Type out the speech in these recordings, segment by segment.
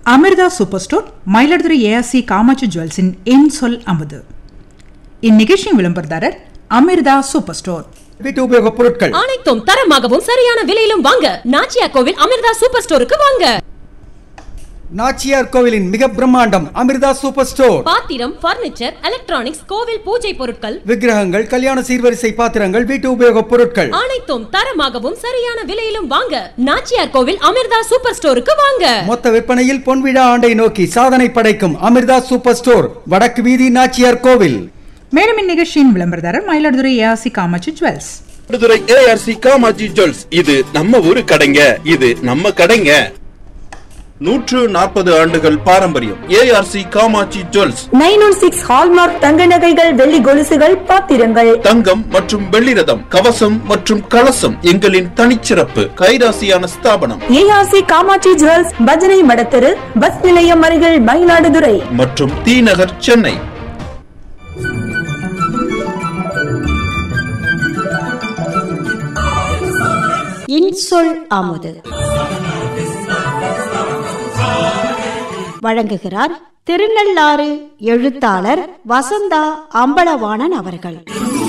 Amrita super store Mayiladuthurai ARC Kamatchi ஜுவல்ஸின் என் சொல் அமுது இந்நிகழ்ச்சியின் விளம்பரதாரர் அமிர்தா சூப்பர் ஸ்டோர் வீட்டு உபயோகப் பொருட்கள் அனைத்தும் தரமாகவும் சரியான விலையிலும் வாங்க நாச்சியா கோவில் அமிர்தா சூப்பர் ஸ்டோருக்கு வாங்க நாச்சியார் கோவிலின் மிக பிரம்மாண்டம் அமிர்தா சூப்பர் ஸ்டோர் பாத்திரம் பர்னிச்சர் எலக்ட்ரானிக்ஸ் கோவில் பூஜை பொருட்கள் விக்கிரகங்கள் கல்யாண சீர்வரிசை பாத்திரங்கள் வீட்டு உபயோகப் பொருட்கள் அனைத்தும் தரமாகவும் சரியான விலையிலும் வாங்க நாச்சியார் கோவில் அமிர்தா சூப்பர் ஸ்டோருக்கு வாங்க மொத்த விற்பனையில் பொன்விழா ஆண்டை நோக்கி சாதனை படைக்கும் அமிர்தா சூப்பர் ஸ்டோர் வடக்கு வீதி நாச்சியார் கோவில் மேலும் இந்நிகழ்ச்சியின் விளம்பரதாரர் Mayiladuthurai ARC Kamatchi jewels Mayiladuthurai ARC Kamatchi jewels இது நம்ம ஊரு கடைங்க இது நம்ம கடைங்க நூற்று நாற்பது ஆண்டுகள் பாரம்பரியம் ARC Kamatchi jewels nine one six hallmark தங்க நகைகள் வெள்ளி கொலுசுகள் பாத்திரங்கள் தங்கம் மற்றும் வெள்ளி ரதம் கவசம் மற்றும் கலசம் எங்களின் தனிச்சிறப்பு கைராசியான ஸ்தாபனம் ஏஆர்சி காமாட்சி ஜுவல்ஸ் பஜனை மடத்தெரு பஸ் நிலையம் அருகில் மயிலாடுதுறை மற்றும் தீநகர் சென்னை இன்சொல் அமுது வழங்குகிறார் திருநள்ளாறு எழுத்தாளர் வசந்தா அம்பலவாணன் அவர்கள்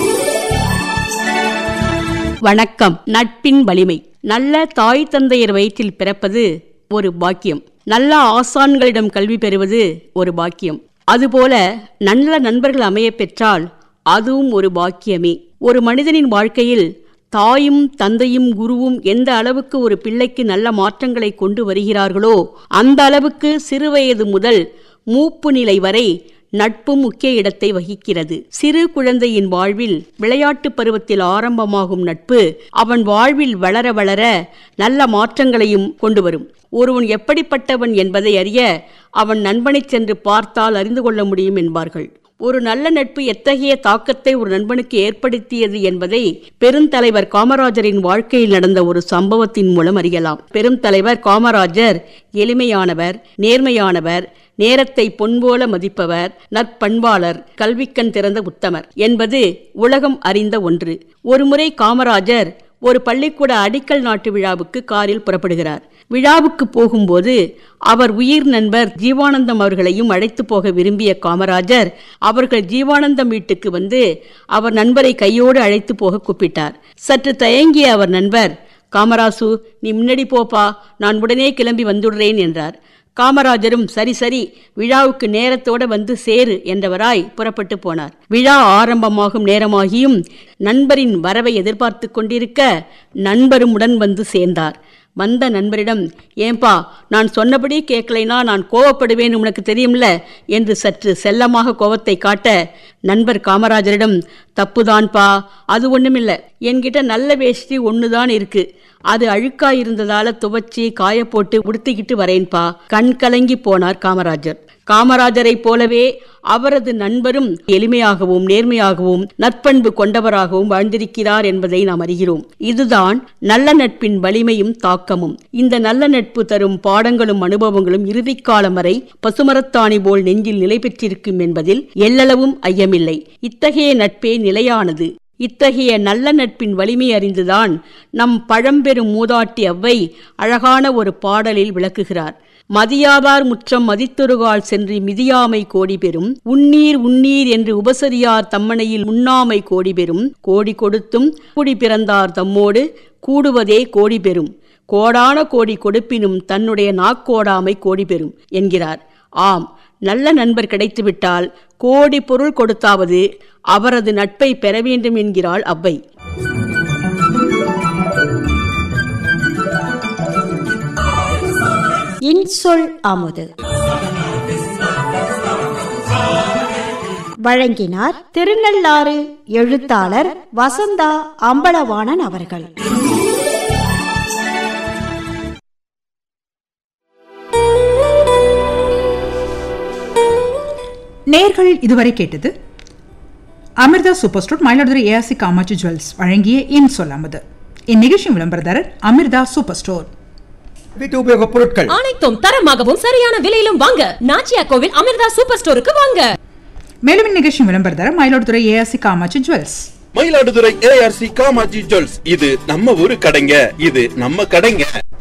வணக்கம் நட்பின் வலிமை நல்ல தாய் தந்தையர் வயிற்றில் பிறப்பது ஒரு பாக்கியம் நல்ல ஆசான்களிடம் கல்வி பெறுவது ஒரு பாக்கியம் அதுபோல நல்ல நண்பர்கள் அமையப் பெற்றால் அதுவும் ஒரு பாக்கியமே ஒரு மனிதனின் வாழ்க்கையில் தாயும் தந்தையும் குருவும் எந்த அளவுக்கு ஒரு பிள்ளைக்கு நல்ல மாற்றங்களை கொண்டு வருகிறார்களோ அந்த அளவுக்கு சிறுவயது முதல் மூப்பு நிலை வரை நட்பு முக்கிய இடத்தை வகிக்கிறது சிறு குழந்தையின் வாழ்வில் விளையாட்டு பருவத்தில் ஆரம்பமாகும் நட்பு அவன் வாழ்வில் வளர வளர நல்ல மாற்றங்களையும் கொண்டு வரும் ஒருவன் எப்படிப்பட்டவன் என்பதை அறிய அவன் நண்பனைச் சென்று பார்த்தால் அறிந்து கொள்ள முடியும் என்பார்கள் ஒரு நல்ல நட்பு எத்தகைய தாக்கத்தை ஒரு நண்பனுக்கு ஏற்படுத்தியது என்பதை பெருந்தலைவர் காமராஜரின் வாழ்க்கையில் நடந்த ஒரு சம்பவத்தின் மூலம் அறியலாம் பெருந்தலைவர் காமராஜர் எளிமையானவர் நேர்மையானவர் நேரத்தை பொன்போல மதிப்பவர் நற்பண்பாளர் கல்விக்கண் திறந்த உத்தமர் என்பது உலகம் அறிந்த ஒன்று ஒருமுறை காமராஜர் ஒரு பள்ளிக்கூட அடிக்கல் நாட்டு விழாவுக்கு காரில் புறப்படுகிறார் விழாவுக்கு போகும்போது அவர் உயிர் நண்பர் ஜீவானந்தம் அவர்களையும் அழைத்து போக விரும்பிய காமராஜர் அவர்கள் ஜீவானந்தம் வீட்டுக்கு வந்து அவர் நண்பரை கையோடு அழைத்து போக கூப்பிட்டார் சற்று தயங்கிய அவர் நண்பர் காமராசு நீ முன்னாடி போப்பா நான் உடனே கிளம்பி வந்துடுறேன் என்றார் காமராஜரும் சரி சரி விழாவுக்கு நேரத்தோட வந்து சேரு என்றவராய் புறப்பட்டு போனார் விழா ஆரம்பமாகும் நேரமாகியும் நண்பரின் வரவை எதிர்பார்த்து கொண்டிருக்க நண்பரும் உடன் வந்து சேர்ந்தார் வந்த நண்பரிடம் ஏன்பா நான் சொன்னபடி கேட்கலைனா நான் கோவப்படுவேன் உனக்கு தெரியும்ல என்று சற்று செல்லமாக கோவத்தை காட்ட நண்பர் காமராஜரிடம் தப்புதான்ப்பா அது ஒண்ணுமில்ல என்கிட்ட நல்ல வேஷ்டி ஒண்ணுதான் இருக்கு அது அழுக்கா இருந்ததால துவச்சி காய போட்டு உடுத்திக்கிட்டு வரேன்பா கண் கலங்கி போனார் காமராஜர் காமராஜரைப் போலவே அவரது நண்பரும் எளிமையாகவும் நேர்மையாகவும் நற்பண்பு கொண்டவராகவும் வாழ்ந்திருக்கிறார் என்பதை நாம் அறிகிறோம் இதுதான் நல்ல நட்பின் வலிமையும் தாக்கமும் இந்த நல்ல நட்பு தரும் பாடங்களும் அனுபவங்களும் இறுதிக்காலம் வரை பசுமரத்தாணி போல் நெஞ்சில் நிலை பெற்றிருக்கும் என்பதில் எல்லளவும் ஐயமில்லை இத்தகைய நட்பே நிலையானது இத்தகைய நல்ல நட்பின் வலிமை அறிந்துதான் நம் பழம்பெரும் மூதாட்டி அவ்வை அழகான ஒரு பாடலில் விளக்குகிறார் மதியாதார் முற்றம் மதித்தொருகால் சென்று மிதியாமை கோடி பெறும் உன்னீர் உன்னீர் என்று உபசரியார் தம்மனையில் உண்ணாமை கோடி பெறும் கோடி கொடுத்தும் குடி பிறந்தார் தம்மோடு கூடுவதே கோடி பெறும் கோடான கோடி கொடுப்பினும் தன்னுடைய நாக்கோடாமை கோடி பெறும் என்கிறார் ஆம் நல்ல நண்பர் கிடைத்துவிட்டால் கோடி பொருள் கொடுத்தாவது அவரது நட்பை பெற வேண்டும் என்கிறாள் அவ்வை இன்சொல் அமுது வழங்கினார் திருநள்ளாறு எழுத்தாளர் வசந்தா அம்பலவாணன் அவர்கள் நேர்கள் இதுவரை கேட்டது Amirtha super store Mayiladuthurai ARC Kamatchi jewels வழங்கிய இன் சொல் அமுது இந்நிகழ்ச்சியின் விளம்பரதாரர் அமிர்தா சூப்பர் ஸ்டோர் வீட்டு உபயோகப் பொருட்கள் அனைத்தும் தரமாகவும் சரியான விலையிலும் வாங்க நாச்சியா கோவில் அமிர்தா சூப்பர் ஸ்டோருக்கு வாங்க மேலும் இந்நிகழ்ச்சியின் விளம்பரதாரர் Mayiladuthurai ARC Kamatchi jewels Mayiladuthurai ARC Kamatchi jewels இது நம்ம ஊரு கடைங்க இது நம்ம கடைங்க